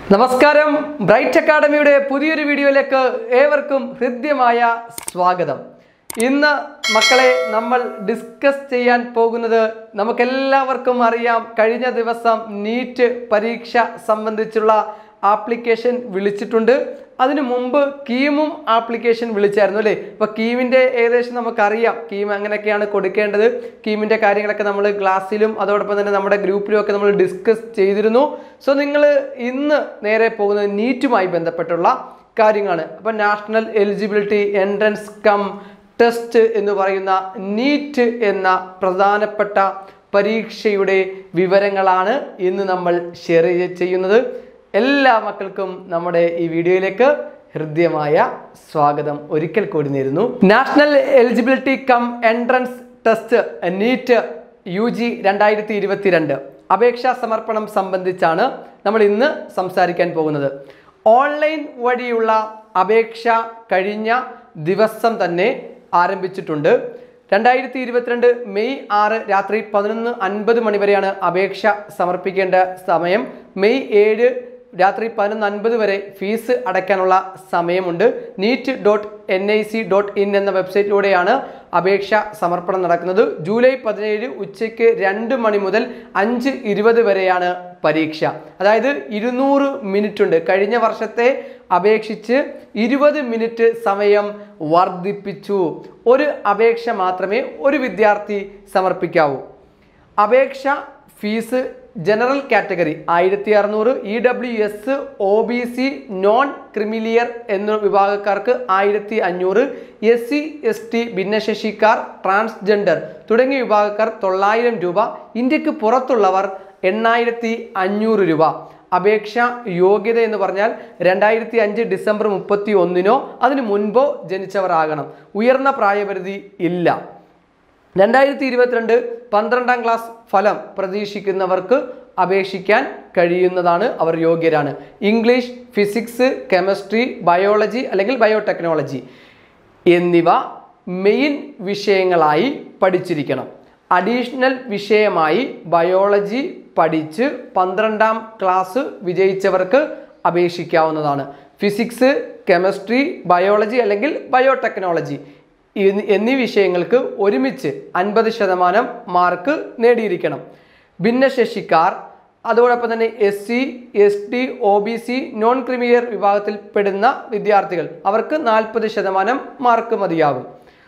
നമസ്കാരം ബ്രൈറ്റ് അക്കാഡമിയുടെ പുതിയൊരു വീഡിയോയിലേക്ക് ഏവർക്കും ഹൃദ്യമായ സ്വാഗതം ഇന്ന് മക്കളെ നമ്മൾ ഡിസ്കസ് ചെയ്യാൻ പോകുന്നത് നമുക്കെല്ലാവർക്കും അറിയാം കഴിഞ്ഞ ദിവസം നീറ്റ് പരീക്ഷ സംബന്ധിച്ചുള്ള ആപ്ലിക്കേഷൻ വിളിച്ചിട്ടുണ്ട് അതിനു മുമ്പ് കീമും ആപ്ലിക്കേഷൻ വിളിച്ചായിരുന്നു അല്ലേ അപ്പോൾ കീമിൻ്റെ ഏകദേശം നമുക്കറിയാം കീം എങ്ങനെയൊക്കെയാണ് കൊടുക്കേണ്ടത് കീമിൻ്റെ കാര്യങ്ങളൊക്കെ നമ്മൾ ക്ലാസ്സിലും അതോടൊപ്പം തന്നെ നമ്മുടെ ഗ്രൂപ്പിലും ഒക്കെ നമ്മൾ ഡിസ്കസ് ചെയ്തിരുന്നു സോ നിങ്ങൾ ഇന്ന് നേരെ പോകുന്നത് നീറ്റുമായി ബന്ധപ്പെട്ടുള്ള കാര്യങ്ങളാണ് അപ്പം national eligibility entrance cum test എന്ന് പറയുന്ന നീറ്റ് എന്ന പ്രധാനപ്പെട്ട പരീക്ഷയുടെ വിവരങ്ങളാണ് ഇന്ന് നമ്മൾ ഷെയർ ചെയ്യുന്നത് എല്ലാ മക്കൾക്കും നമ്മുടെ ഈ വീഡിയോയിലേക്ക് ഹൃദ്യമായ സ്വാഗതം ഒരിക്കൽ കൂടി നേരുന്നു national eligibility cum entrance test NEET U G രണ്ടായിരത്തി ഇരുപത്തിരണ്ട് അപേക്ഷാ സമർപ്പണം സംബന്ധിച്ചാണ് നമ്മൾ ഇന്ന് സംസാരിക്കാൻ പോകുന്നത് ഓൺലൈൻ വഴിയുള്ള അപേക്ഷ കഴിഞ്ഞ ദിവസം തന്നെ ആരംഭിച്ചിട്ടുണ്ട് രണ്ടായിരത്തി ഇരുപത്തിരണ്ട് മെയ് ആറ് രാത്രി പതിനൊന്ന് അൻപത് മണി വരെയാണ് അപേക്ഷ സമർപ്പിക്കേണ്ട സമയം മെയ് ഏഴ് രാത്രി പതിനൊന്ന് അൻപത് വരെ ഫീസ് അടയ്ക്കാനുള്ള സമയമുണ്ട് NEET dot N I C dot in എന്ന വെബ്സൈറ്റിലൂടെയാണ് അപേക്ഷ സമർപ്പണം നടക്കുന്നത് ജൂലൈ പതിനേഴ് ഉച്ചയ്ക്ക് രണ്ട് മണി മുതൽ അഞ്ച് ഇരുപത് വരെയാണ് പരീക്ഷ അതായത് ഇരുന്നൂറ് മിനിറ്റ് ഉണ്ട് കഴിഞ്ഞ വർഷത്തെ അപേക്ഷിച്ച് ഇരുപത് മിനിറ്റ് സമയം വർദ്ധിപ്പിച്ചു ഒരു അപേക്ഷ മാത്രമേ ഒരു വിദ്യാർത്ഥി സമർപ്പിക്കാവൂ അപേക്ഷ ഫീസ് ജനറൽ കാറ്റഗറി ആയിരത്തി അറുന്നൂറ് E W S O B C non creamy layer എന്ന വിഭാഗക്കാർക്ക് ആയിരത്തി അഞ്ഞൂറ് എസ് സി എസ് ടി ഭിന്നശേഷിക്കാർ ട്രാൻസ്ജെൻഡർ തുടങ്ങിയ വിഭാഗക്കാർ തൊള്ളായിരം രൂപ ഇന്ത്യക്ക് പുറത്തുള്ളവർ എണ്ണായിരത്തി അഞ്ഞൂറ് രൂപ അപേക്ഷ യോഗ്യത എന്ന് പറഞ്ഞാൽ രണ്ടായിരത്തി അഞ്ച് ഡിസംബർ മുപ്പത്തി ഒന്നിനോ അതിന് മുൻപോ ജനിച്ചവർ ആകണം ഉയർന്ന പ്രായപരിധി ഇല്ല രണ്ടായിരത്തി ഇരുപത്തിരണ്ട് പന്ത്രണ്ടാം ക്ലാസ് ഫലം പ്രതീക്ഷിക്കുന്നവർക്ക് അപേക്ഷിക്കാൻ കഴിയുന്നതാണ് അവർ യോഗ്യരാണ് ഇംഗ്ലീഷ് ഫിസിക്സ് കെമിസ്ട്രി ബയോളജി അല്ലെങ്കിൽ ബയോടെക്നോളജി എന്നിവ മെയിൻ വിഷയങ്ങളായി പഠിച്ചിരിക്കണം അഡീഷണൽ വിഷയമായി ബയോളജി പഠിച്ച് പന്ത്രണ്ടാം ക്ലാസ് വിജയിച്ചവർക്ക് അപേക്ഷിക്കാവുന്നതാണ് ഫിസിക്സ് കെമിസ്ട്രി ബയോളജി അല്ലെങ്കിൽ ബയോടെക്നോളജി എന്നീ- എന്നീ വിഷയങ്ങൾക്ക് ഒരുമിച്ച് അൻപത് ശതമാനം മാർക്ക് നേടിയിരിക്കണം ഭിന്നശേഷിക്കാർ അതോടൊപ്പം തന്നെ S C S T O B C non creamy layer വിഭാഗത്തിൽ പെടുന്ന വിദ്യാർത്ഥികൾ അവർക്ക് നാൽപ്പത് ശതമാനം മാർക്ക് മതിയാകും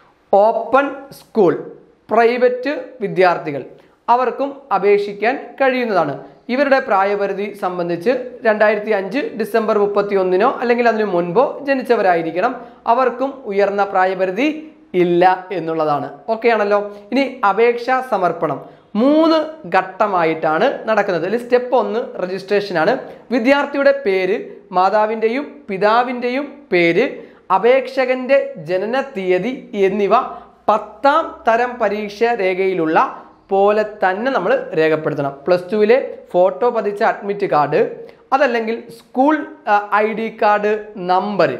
ഓപ്പൺ സ്കൂൾ പ്രൈവറ്റ് വിദ്യാർത്ഥികൾ അവർക്കും അപേക്ഷിക്കാൻ കഴിയുന്നതാണ് ഇവരുടെ പ്രായപരിധി സംബന്ധിച്ച് രണ്ടായിരത്തി അഞ്ച് ഡിസംബർ മുപ്പത്തി ഒന്നിനോ അല്ലെങ്കിൽ അതിനു മുൻപോ ജനിച്ചവരായിരിക്കണം അവർക്കും ഉയർന്ന പ്രായപരിധി ഇല്ല എന്നുള്ളതാണ് ഓക്കെ ആണല്ലോ ഇനി അപേക്ഷാ സമർപ്പണം മൂന്ന് ഘട്ടമായിട്ടാണ് നടക്കുന്നത് അതിൽ സ്റ്റെപ്പ് ഒന്ന് രജിസ്ട്രേഷനാണ് വിദ്യാർത്ഥിയുടെ പേര് മാതാവിൻ്റെയും പിതാവിൻ്റെയും പേര് അപേക്ഷകന്റെ ജനന തീയതി എന്നിവ പത്താം തരം പരീക്ഷ രേഖയിലുള്ള പോലെ തന്നെ നമ്മൾ രേഖപ്പെടുത്തണം പ്ലസ് ടുവിലെ ഫോട്ടോ പതിച്ച അഡ്മിറ്റ് കാർഡ് അതല്ലെങ്കിൽ school I D card number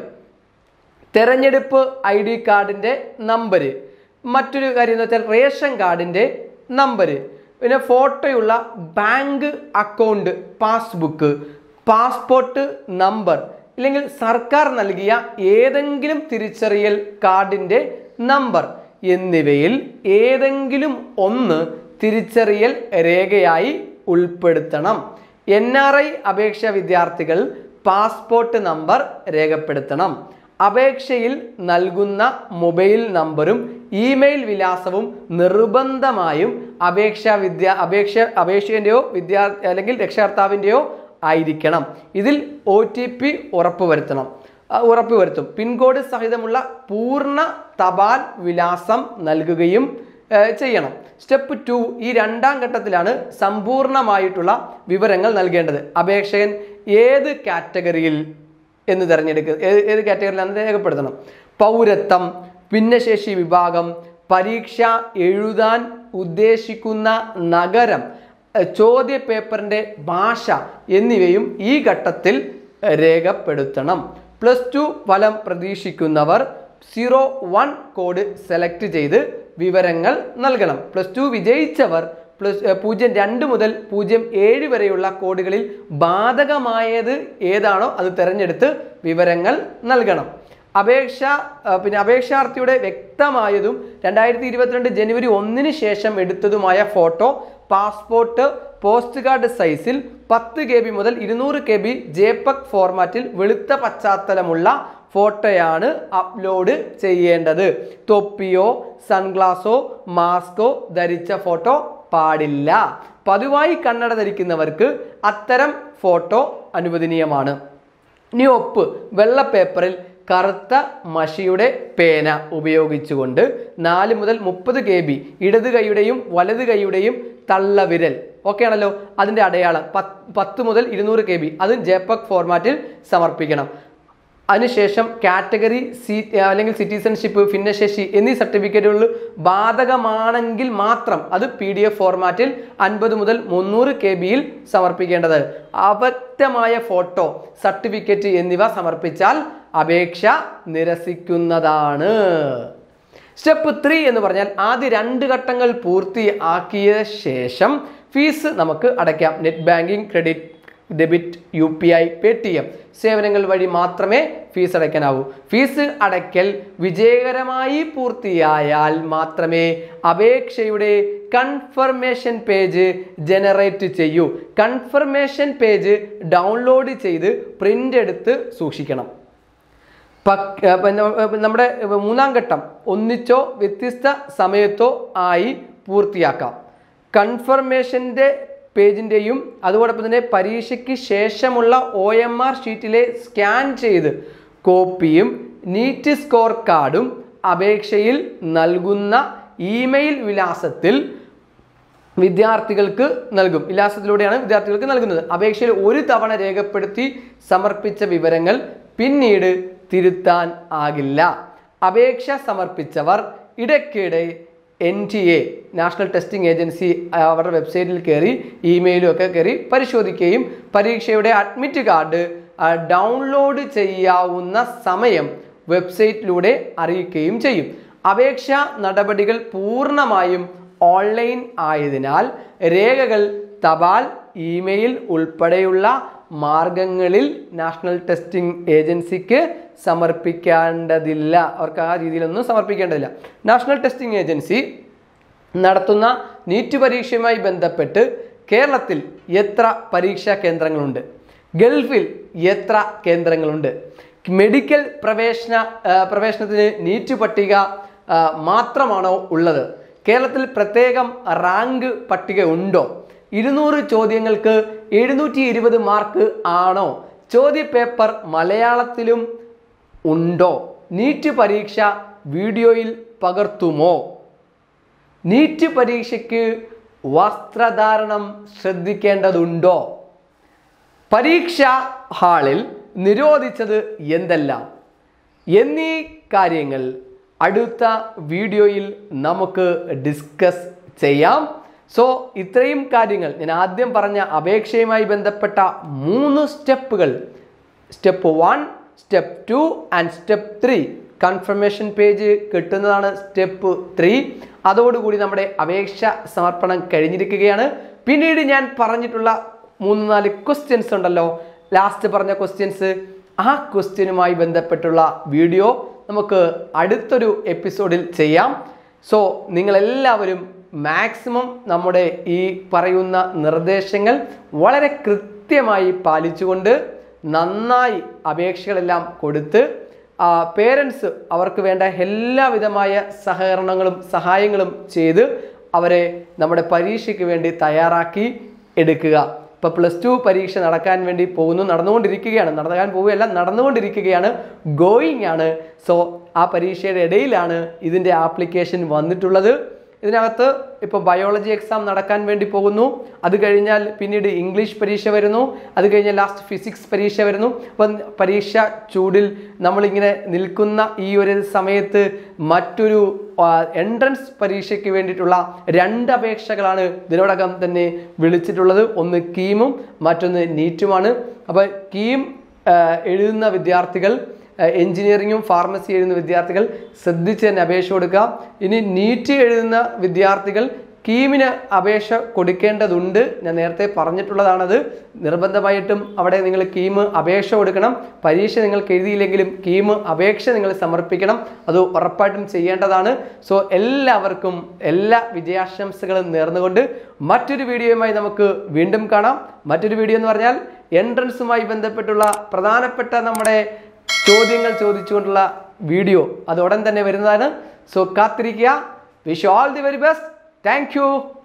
തെരഞ്ഞെടുപ്പ് ഐ ഡി കാർഡിൻ്റെ നമ്പർ മറ്റൊരു കാര്യം എന്ന് വെച്ചാൽ റേഷൻ കാർഡിൻ്റെ നമ്പർ പിന്നെ ഫോട്ടോയുള്ള bank account passbook passport number ഇല്ലെങ്കിൽ സർക്കാർ നൽകിയ ഏതെങ്കിലും തിരിച്ചറിയൽ കാർഡിൻ്റെ നമ്പർ എന്നിവയിൽ ഏതെങ്കിലും ഒന്ന് തിരിച്ചറിയൽ രേഖയായി ഉൾപ്പെടുത്തണം എൻ ആർ ഐ അപേക്ഷ വിദ്യാർത്ഥികൾ പാസ്പോർട്ട് നമ്പർ രേഖപ്പെടുത്തണം അപേക്ഷയിൽ നൽകുന്ന മൊബൈൽ നമ്പറും ഇമെയിൽ വിലാസവും നിർബന്ധമായും അപേക്ഷാ വിദ്യ അപേക്ഷ അപേക്ഷകൻ്റെയോ വിദ്യാർത്ഥി അല്ലെങ്കിൽ രക്ഷകർത്താവിൻ്റെയോ ആയിരിക്കണം ഇതിൽ ഒ ടി പി ഉറപ്പുവരുത്തണം ആ, ഉറപ്പുവരുത്തും പിൻകോഡ് സഹിതമുള്ള പൂർണ്ണ തപാൽ വിലാസം നൽകുകയും ഏ, ചെയ്യണം സ്റ്റെപ്പ് ടു ഈ രണ്ടാം ഘട്ടത്തിലാണ് സമ്പൂർണമായിട്ടുള്ള വിവരങ്ങൾ നൽകേണ്ടത് അപേക്ഷകൻ ഏത് കാറ്റഗറിയിൽ എന്ന് തിരഞ്ഞെടുക്കുക ഏത് ഏത് കാറ്റഗറിയിലാണെന്ന് രേഖപ്പെടുത്തണം പൗരത്വം ഭിന്നശേഷി വിഭാഗം പരീക്ഷ എഴുതാൻ ഉദ്ദേശിക്കുന്ന നഗരം ഏ, ചോദ്യ പേപ്പറിൻ്റെ ഭാഷ എന്നിവയും ഈ ഘട്ടത്തിൽ രേഖപ്പെടുത്തണം പ്ലസ് ടു ഫലം പ്രതീക്ഷിക്കുന്നവർ സീറോ വൺ കോഡ് സെലക്ട് ചെയ്ത് വിവരങ്ങൾ നൽകണം പ്ലസ് ടു വിജയിച്ചവർ പ്ലസ് പൂജ്യം രണ്ട് മുതൽ പൂജ്യം ഏഴ് വരെയുള്ള കോഡുകളിൽ ബാധകമായത് ഏതാണോ അത് തിരഞ്ഞെടുത്ത് വിവരങ്ങൾ നൽകണം അപേക്ഷ ആ, പിന്നെ അപേക്ഷാർത്ഥിയുടെ വ്യക്തമായതും രണ്ടായിരത്തി ഇരുപത്തിരണ്ട് ജനുവരി ഒന്നിന് ശേഷം എടുത്തതുമായ ഫോട്ടോ പാസ്പോർട്ട് പോസ്റ്റ് കാർഡ് സൈസിൽ പത്ത് കെ ബി മുതൽ ഇരുന്നൂറ് കെ ബി ജെപക് ഫോർമാറ്റിൽ വെളുത്ത പശ്ചാത്തലമുള്ള ഫോട്ടോയാണ് അപ്ലോഡ് ചെയ്യേണ്ടത് തൊപ്പിയോ സൺഗ്ലാസോ മാസ്കോ ധരിച്ച ഫോട്ടോ പാടില്ല പതിവായി കണ്ണട ധരിക്കുന്നവർക്ക് അത്തരം ഫോട്ടോ അനുവദനീയമാണ് ഇനി ഒപ്പ് വെള്ള പേപ്പറിൽ കറുത്ത മഷിയുടെ പേന ഉപയോഗിച്ചുകൊണ്ട് നാല് മുതൽ മുപ്പത് കെ ബി ഇടത് കൈയുടെയും വലത് കൈയുടെയും തള്ളവിരൽ ഓക്കെ ആണല്ലോ അതിൻ്റെ അടയാളം പത്ത് പത്ത് മുതൽ ഇരുന്നൂറ് കെ ബി അതും ജെപക് ഫോർമാറ്റിൽ സമർപ്പിക്കണം അതിനുശേഷം കാറ്റഗറി സി അല്ലെങ്കിൽ സിറ്റിസൺഷിപ്പ് ഭിന്നശേഷി എന്നീ സർട്ടിഫിക്കറ്റുകൾ ബാധകമാണെങ്കിൽ മാത്രം അത് പി ഡി എഫ് ഫോർമാറ്റിൽ അൻപത് മുതൽ മുന്നൂറ് കെ ബിയിൽ സമർപ്പിക്കേണ്ടത് അവ്യക്തമായ ഫോട്ടോ സർട്ടിഫിക്കറ്റ് എന്നിവ സമർപ്പിച്ചാൽ അപേക്ഷ നിരസിക്കുന്നതാണ് സ്റ്റെപ്പ് ത്രീ എന്ന് പറഞ്ഞാൽ ആദ്യ രണ്ട് ഘട്ടങ്ങൾ പൂർത്തിയാക്കിയ ശേഷം ഫീസ് നമുക്ക് അടയ്ക്കാം net banking credit debit U P I Paytm സേവനങ്ങൾ വഴി മാത്രമേ ഫീസ് അടയ്ക്കാനാവൂ ഫീസ് അടയ്ക്കൽ വിജയകരമായി പൂർത്തിയായാൽ മാത്രമേ അപേക്ഷയുടെ കൺഫർമേഷൻ പേജ് ജനറേറ്റ് ചെയ്യൂ കൺഫർമേഷൻ പേജ് ഡൗൺലോഡ് ചെയ്ത് പ്രിൻ്റ് എടുത്ത് സൂക്ഷിക്കണം പക്- ഏർ പിന്നെ, ഏർ നമ്മുടെ മൂന്നാം ഘട്ടം ഒന്നിച്ചോ വ്യത്യസ്ത സമയത്തോ ആയി പൂർത്തിയാക്കാം കൺഫർമേഷൻ്റെ പേജിൻ്റെയും അതോടൊപ്പം തന്നെ പരീക്ഷയ്ക്ക് ശേഷമുള്ള ഒ എം ആർ ഷീറ്റിലെ സ്കാൻ ചെയ്ത് കോപ്പിയും നീറ്റ് സ്കോർ കാർഡും അപേക്ഷയിൽ നൽകുന്ന ഇമെയിൽ വിലാസത്തിൽ വിദ്യാർത്ഥികൾക്ക് നൽകും വിലാസത്തിലൂടെയാണ് വിദ്യാർത്ഥികൾക്ക് നൽകുന്നത് അപേക്ഷയിൽ ഒരു തവണ രേഖപ്പെടുത്തി സമർപ്പിച്ച വിവരങ്ങൾ പിന്നീട് തിരുത്താൻ ആകില്ല അപേക്ഷ സമർപ്പിച്ചവർ ഇടയ്ക്കിടെ N T A national testing agency അവരുടെ വെബ്സൈറ്റിൽ കയറി ഇമെയിലും ഒക്കെ കയറി പരിശോധിക്കുകയും പരീക്ഷയുടെ അഡ്മിറ്റ് കാർഡ് ഡൗൺലോഡ് ചെയ്യാവുന്ന സമയം വെബ്സൈറ്റിലൂടെ അറിയിക്കുകയും ചെയ്യും അപേക്ഷാ നടപടികൾ പൂർണ്ണമായും ഓൺലൈൻ ആയതിനാൽ രേഖകൾ തപാൽ ഇമെയിൽ ഉൾപ്പെടെയുള്ള മാർഗങ്ങളിൽ നാഷണൽ ടെസ്റ്റിംഗ് ഏജൻസിക്ക് സമർപ്പിക്കേണ്ടതില്ല അവർക്ക് ആ രീതിയിലൊന്നും സമർപ്പിക്കേണ്ടതില്ല നാഷണൽ ടെസ്റ്റിംഗ് ഏജൻസി നടത്തുന്ന നീറ്റ് പരീക്ഷയുമായി ബന്ധപ്പെട്ട് കേരളത്തിൽ എത്ര പരീക്ഷാ കേന്ദ്രങ്ങളുണ്ട് ഗൾഫിൽ എത്ര കേന്ദ്രങ്ങളുണ്ട് മെഡിക്കൽ പ്രവേശന ആ, പ്രവേശനത്തിന് നീറ്റ് പട്ടിക ആ, മാത്രമാണോ ഉള്ളത് കേരളത്തിൽ പ്രത്യേകം റാങ്ക് പട്ടിക ഉണ്ടോ ഇരുന്നൂറ് ചോദ്യങ്ങൾക്ക് എഴുന്നൂറ്റി ഇരുപത് മാർക്ക് ആണോ ചോദ്യപേപ്പർ മലയാളത്തിലും ഉണ്ടോ നീറ്റ് പരീക്ഷ വീഡിയോയിൽ പകർത്തുമോ നീറ്റ് പരീക്ഷയ്ക്ക് വസ്ത്രധാരണം ശ്രദ്ധിക്കേണ്ടതുണ്ടോ പരീക്ഷാ ഹാളിൽ നിരോധിച്ചത് എന്തെല്ലാം എന്നീ കാര്യങ്ങൾ അടുത്ത വീഡിയോയിൽ നമുക്ക് ഡിസ്കസ് ചെയ്യാം സോ ഇത്രയും കാര്യങ്ങൾ ഞാൻ ആദ്യം പറഞ്ഞ അപേക്ഷയുമായി ബന്ധപ്പെട്ട മൂന്ന് സ്റ്റെപ്പുകൾ step one step two and step three confirmation page കിട്ടുന്നതാണ് സ്റ്റെപ്പ് ത്രീ അതോടുകൂടി നമ്മുടെ അപേക്ഷ സമർപ്പണം കഴിഞ്ഞിരിക്കുകയാണ് പിന്നീട് ഞാൻ പറഞ്ഞിട്ടുള്ള മൂന്ന് നാല് ക്വസ്റ്റ്യൻസ് ഉണ്ടല്ലോ ലാസ്റ്റ് പറഞ്ഞ ക്വസ്റ്റ്യൻസ് ആ ക്വസ്റ്റ്യനുമായി ബന്ധപ്പെട്ടുള്ള വീഡിയോ നമുക്ക് അടുത്തൊരു എപ്പിസോഡിൽ ചെയ്യാം സോ നിങ്ങളെല്ലാവരും മാക്സിമം നമ്മുടെ ഈ പറയുന്ന നിർദ്ദേശങ്ങൾ വളരെ കൃത്യമായി പാലിച്ചുകൊണ്ട് നന്നായി അപേക്ഷകളെല്ലാം കൊടുത്ത് പേരൻസ് അവർക്ക് വേണ്ട എല്ലാവിധമായ സഹകരണങ്ങളും സഹായങ്ങളും ചെയ്ത് അവരെ നമ്മുടെ പരീക്ഷയ്ക്ക് വേണ്ടി തയ്യാറാക്കി എടുക്കുക ഇപ്പോൾ പ്ലസ് ടു പരീക്ഷ നടക്കാൻ വേണ്ടി പോകുന്നു നടന്നുകൊണ്ടിരിക്കുകയാണ് നടക്കാൻ പോവുകയല്ല നടന്നുകൊണ്ടിരിക്കുകയാണ് ഗോയിങ് ആണ് സോ ആ പരീക്ഷയുടെ ഇടയിലാണ് ഇതിൻ്റെ ആപ്ലിക്കേഷൻ വന്നിട്ടുള്ളത് ഇതിനകത്ത് ഇപ്പോൾ ബയോളജി എക്സാം നടക്കാൻ വേണ്ടി പോകുന്നു അത് കഴിഞ്ഞാൽ പിന്നീട് ഇംഗ്ലീഷ് പരീക്ഷ വരുന്നു അത് കഴിഞ്ഞാൽ ലാസ്റ്റ് ഫിസിക്സ് പരീക്ഷ വരുന്നു അപ്പം പരീക്ഷ ചൂടിൽ നമ്മളിങ്ങനെ നിൽക്കുന്ന ഈ ഒരു സമയത്ത് മറ്റൊരു എൻട്രൻസ് പരീക്ഷയ്ക്ക് വേണ്ടിയിട്ടുള്ള രണ്ട് അപേക്ഷകളാണ് ഇതിനോടകം തന്നെ വിളിച്ചിട്ടുള്ളത് ഒന്ന് കീമും മറ്റൊന്ന് നീറ്റുമാണ് അപ്പോൾ കീം ആ, എഴുതുന്ന വിദ്യാർത്ഥികൾ എഞ്ചിനീയറിങ്ങും ഫാർമസി എഴുതുന്ന വിദ്യാർത്ഥികൾ ശ്രദ്ധിച്ച് തന്നെ അപേക്ഷ കൊടുക്കുക ഇനി നീറ്റ് എഴുതുന്ന വിദ്യാർത്ഥികൾ കീമിന് അപേക്ഷ കൊടുക്കേണ്ടതുണ്ട് ഞാൻ നേരത്തെ പറഞ്ഞിട്ടുള്ളതാണത് നിർബന്ധമായിട്ടും അവിടെ നിങ്ങൾ കീം അപേക്ഷ കൊടുക്കണം പരീക്ഷ നിങ്ങൾക്ക് എഴുതിയില്ലെങ്കിലും കീം അപേക്ഷ നിങ്ങൾ സമർപ്പിക്കണം അത് ഉറപ്പായിട്ടും ചെയ്യേണ്ടതാണ് സോ എല്ലാവർക്കും എല്ലാ വിജയാശംസകളും നേർന്നുകൊണ്ട് മറ്റൊരു വീഡിയോയുമായി നമുക്ക് വീണ്ടും കാണാം മറ്റൊരു വീഡിയോ എന്ന് പറഞ്ഞാൽ എൻട്രൻസുമായി ബന്ധപ്പെട്ടുള്ള പ്രധാനപ്പെട്ട നമ്മുടെ ചോദ്യങ്ങൾ ചോദിച്ചുകൊണ്ടുള്ള വീഡിയോ അത് ഉടൻ തന്നെ വരുന്നതാണ് സോ കാത്തിരിക്കുക wish all the very best thank U